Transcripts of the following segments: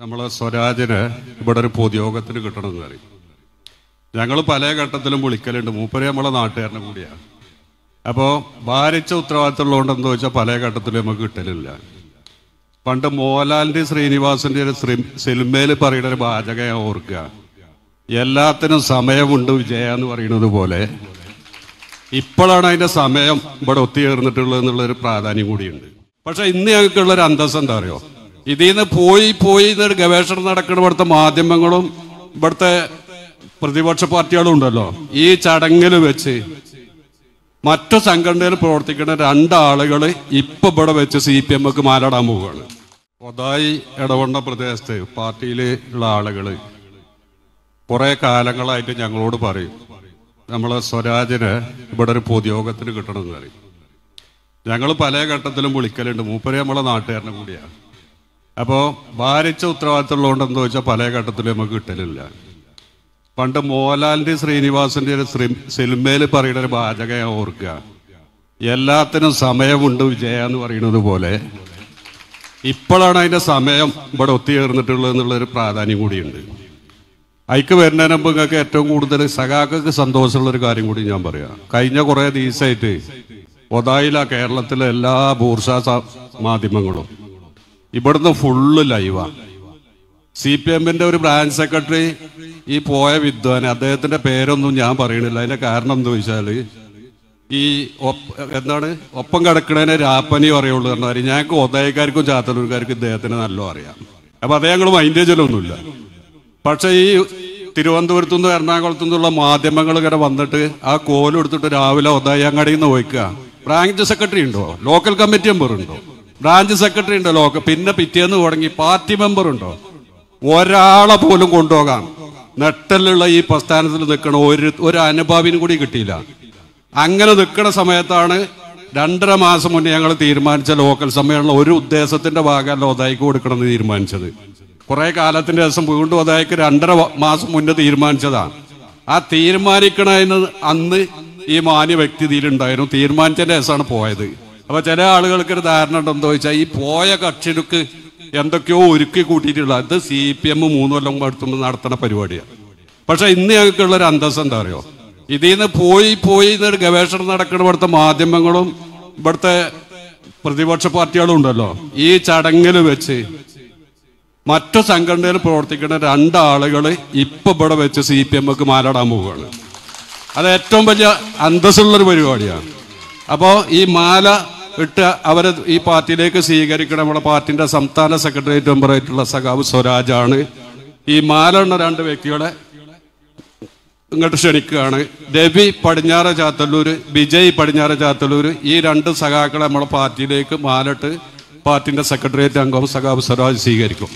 നമ്മളെ സ്വരാജിന് ഇവിടെ ഒരു പൊതുയോഗത്തിന് കിട്ടണമെന്ന് പറയും ഞങ്ങൾ പല ഘട്ടത്തിലും വിളിക്കലുണ്ട് മൂപ്പര് നമ്മളെ നാട്ടുകാരനെ കൂടിയാണ് അപ്പോൾ ഭാരിച്ച ഉത്തരവാദിത്തമുള്ളതുകൊണ്ടെന്ന് ചോദിച്ചാൽ പല ഘട്ടത്തിലും നമുക്ക് കിട്ടലില്ല പണ്ട് മോഹൻലാലിന്റെ ശ്രീനിവാസന്റെ ഒരു ശ്രീ- സിനിമയിൽ പറയുന്ന ഒരു വാചകം ഞാൻ ഓർക്കുക എല്ലാത്തിനും സമയമുണ്ട് വിജയ എന്ന് പറയുന്നത് പോലെ ഇപ്പോഴാണ് അതിന്റെ സമയം ഇവിടെ ഒത്തുചേർന്നിട്ടുള്ളത് എന്നുള്ളൊരു പ്രാധാന്യം കൂടിയുണ്ട് പക്ഷെ ഇന്ന് ഞങ്ങൾക്കുള്ള ഒരു അന്തസ് എന്താ അറിയോ ഇതിൽ നിന്ന് പോയി പോയി എന്നൊരു ഗവേഷണം നടക്കുന്ന ഇവിടുത്തെ മാധ്യമങ്ങളും ഇവിടുത്തെ പ്രതിപക്ഷ പാർട്ടികളും ഉണ്ടല്ലോ ഈ ചടങ്ങിൽ വെച്ച് മറ്റു സംഘടനയിൽ പ്രവർത്തിക്കുന്ന രണ്ടാളുകൾ ഇപ്പൊ ഇവിടെ വെച്ച് സി പി എമ്മക്ക് മാലാടാൻ പോവുകയാണ് ഒതായി ഇടവണ്ണ പ്രദേശത്ത് പാർട്ടിയിൽ ഉള്ള ആളുകള് കുറെ കാലങ്ങളായിട്ട് ഞങ്ങളോട് പറയും നമ്മളെ സ്വരാജിന് ഇവിടെ ഒരു പൊതുയോഗത്തിന് കിട്ടണമെന്ന് പറയും ഞങ്ങൾ പല ഘട്ടത്തിലും വിളിക്കലുണ്ട് മൂപ്പര് നമ്മളെ നാട്ടുകാരനെ കൂടിയാണ് അപ്പോൾ ഭാരിച്ച ഉത്തരവാദിത്തമുള്ളതുകൊണ്ടെന്ന് ചോദിച്ചാൽ പല ഘട്ടത്തിലും നമുക്ക് കിട്ടലില്ല പണ്ട് മോഹൻലാലിന്റെ ശ്രീനിവാസന്റെ ഒരു ശ്രീ- സിനിമയിൽ പറയുന്ന ഒരു വാചകം ഞാൻ ഓർക്കുക എല്ലാത്തിനും സമയമുണ്ട് വിജയ എന്ന് പറയുന്നത് പോലെ ഇപ്പോഴാണ് അതിന്റെ സമയം ഇവിടെ ഒത്തുചേർന്നിട്ടുള്ളത് എന്നുള്ളൊരു പ്രാധാന്യം കൂടിയുണ്ട് അയക്ക് വരുന്നതിന് മുമ്പ് നിങ്ങൾക്ക് ഏറ്റവും കൂടുതൽ സഖാക്കൾക്ക് സന്തോഷമുള്ള ഒരു കാര്യം കൂടി ഞാൻ പറയാം കഴിഞ്ഞ കുറെ ദിവസമായിട്ട് ഒതായില കേരളത്തിലെ എല്ലാ ബൂർഷാ സ- മാധ്യമങ്ങളും ഇവിടുന്ന് ഫുള്ള് ലൈവാ സി പി എമ്മിന്റെ ഒരു ബ്രാഞ്ച് സെക്രട്ടറി ഈ പോയ വിദ്വാൻ അദ്ദേഹത്തിന്റെ പേരൊന്നും ഞാൻ പറയണില്ല അതിന്റെ കാരണം എന്താ ചോദിച്ചാല് ഈ ഒപ്പ- എന്താണ് ഒപ്പം കിടക്കണേനെ രാപ്പനി പറയുള്ളൂ എന്ന് പറയും ഞങ്ങൾക്ക് ഒതയക്കാർക്കും ചാത്തലൂർക്കാർക്കും ഇദ്ദേഹത്തിന് നല്ല അറിയാം അപ്പൊ അതേ ഞങ്ങൾ മൈൻഡ് ചെയ്യലൊന്നുമില്ല പക്ഷെ ഈ തിരുവനന്തപുരത്തു നിന്ന് എറണാകുളത്തു നിന്നുള്ള മാധ്യമങ്ങൾ ഇങ്ങനെ വന്നിട്ട് ആ കോലും എടുത്തിട്ട് രാവിലെ ഒതായങ്ങാടിയിൽ നിന്ന് പോയിക്കുക ബ്രാഞ്ച് സെക്രട്ടറി ഉണ്ടോ ലോക്കൽ കമ്മിറ്റി മെമ്പർ ഉണ്ടോ ബ്രാഞ്ച് സെക്രട്ടറി ഉണ്ടോ ലോക്കൽ പിന്നെ പിറ്റേന്ന് തുടങ്ങി പാർട്ടി മെമ്പർ ഉണ്ടോ ഒരാളെ പോലും കൊണ്ടുപോകാം നെട്ടലുള്ള ഈ പ്രസ്ഥാനത്തിൽ നിൽക്കണ ഒരു ഒരു അനുഭാവിനും കൂടി കിട്ടിയില്ല അങ്ങനെ നിൽക്കുന്ന സമയത്താണ് രണ്ടര മാസം മുന്നേ ഞങ്ങൾ തീരുമാനിച്ച ലോക്കൽ സമ്മേളനം ഒരു ഉദ്ദേശത്തിന്റെ ഭാഗമല്ല ഒതായിക്ക് കൊടുക്കണമെന്ന് തീരുമാനിച്ചത് കുറെ കാലത്തിന്റെ ശേഷം വീണ്ടും ഒതായിക്ക് രണ്ടര വ- മാസം മുന്നേ തീരുമാനിച്ചതാണ് ആ തീരുമാനിക്കണതിന് അന്ന് ഈ മാന്യ വ്യക്തി ഇതിലുണ്ടായിരുന്നു തീരുമാനിച്ചതിന്റെ ശേഷമാണ് പോയത് അപ്പൊ ചില ആളുകൾക്ക് ഒരു ധാരണ ഉണ്ടെന്ന് ചോദിച്ചാൽ ഈ പോയ കക്ഷിക്ക് എന്തൊക്കെയോ ഒരുക്കി കൂട്ടിയിട്ടുള്ള ഇത് സി പി എം മൂന്ന് കൊല്ലം അടുത്തുമ്പോൾ നടത്തുന്ന പരിപാടിയാണ് പക്ഷെ ഇന്ന് ഞങ്ങൾക്കുള്ള ഒരു അന്തസ് എന്താ അറിയോ ഇതിൽ നിന്ന് പോയി പോയി എന്നൊരു ഗവേഷണം നടക്കുന്ന ഇവിടുത്തെ മാധ്യമങ്ങളും ഇവിടുത്തെ പ്രതിപക്ഷ പാർട്ടികളും ഉണ്ടല്ലോ ഈ ചടങ്ങിൽ വെച്ച് മറ്റു സംഘടനയിൽ പ്രവർത്തിക്കുന്ന രണ്ടാളുകൾ ഇപ്പൊ ഇവിടെ വെച്ച് സി പി എമ്മക്ക് മാലാടാൻ പോവുകയാണ് അത് ഏറ്റവും വലിയ അന്തസ്സുള്ളൊരു പരിപാടിയാണ് അപ്പോൾ ഈ മാല ഇട്ട് അവരെ ഈ പാർട്ടിയിലേക്ക് സ്വീകരിക്കണം നമ്മുടെ പാർട്ടിന്റെ സംസ്ഥാന സെക്രട്ടേറിയറ്റ് മെമ്പറായിട്ടുള്ള സഖാവ് സ്വരാജാണ് ഈ മാല ഉള്ള രണ്ട് വ്യക്തികളെ ഇങ്ങോട്ട് ക്ഷണിക്കുകയാണ് രവി പടിഞ്ഞാറ് ചാത്തല്ലൂര് വിജയ് പടിഞ്ഞാറ് ചാത്തല്ലൂര് ഈ രണ്ട് സഖാക്കളെ നമ്മുടെ പാർട്ടിയിലേക്ക് മാലിട്ട് പാർട്ടിന്റെ സെക്രട്ടേറിയറ്റ് അംഗം സഖാവ് സ്വരാജ് സ്വീകരിക്കും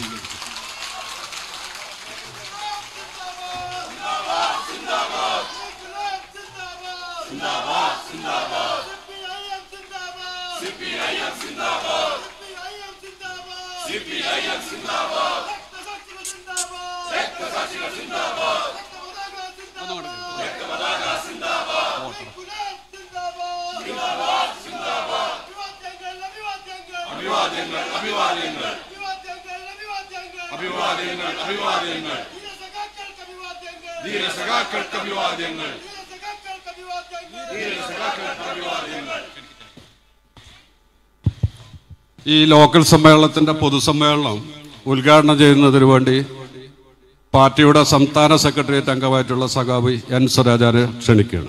ഈ ലോക്കൽ സമ്മേളനത്തിന്റെ പൊതുസമ്മേളനം ഉദ്ഘാടനം ചെയ്യുന്നതിന് വേണ്ടി പാർട്ടിയുടെ സംസ്ഥാന സെക്രട്ടേറിയറ്റ് അംഗമായിട്ടുള്ള സഖാവ് എൻ സ്വരാജാനെ ക്ഷണിക്കുകയാണ്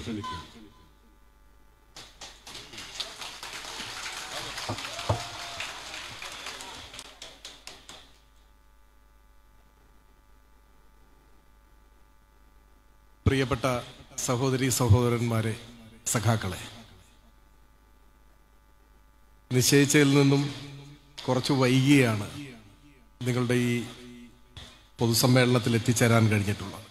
പ്രിയപ്പെട്ട സഹോദരി സഹോദരന്മാരെ സഖാക്കളെ നിശ്ചയിച്ചതിൽ നിന്നും കുറച്ച് വൈകിയാണ് നിങ്ങളുടെ ഈ പൊതുസമ്മേളനത്തിൽ എത്തിച്ചേരാൻ കഴിഞ്ഞിട്ടുള്ളത്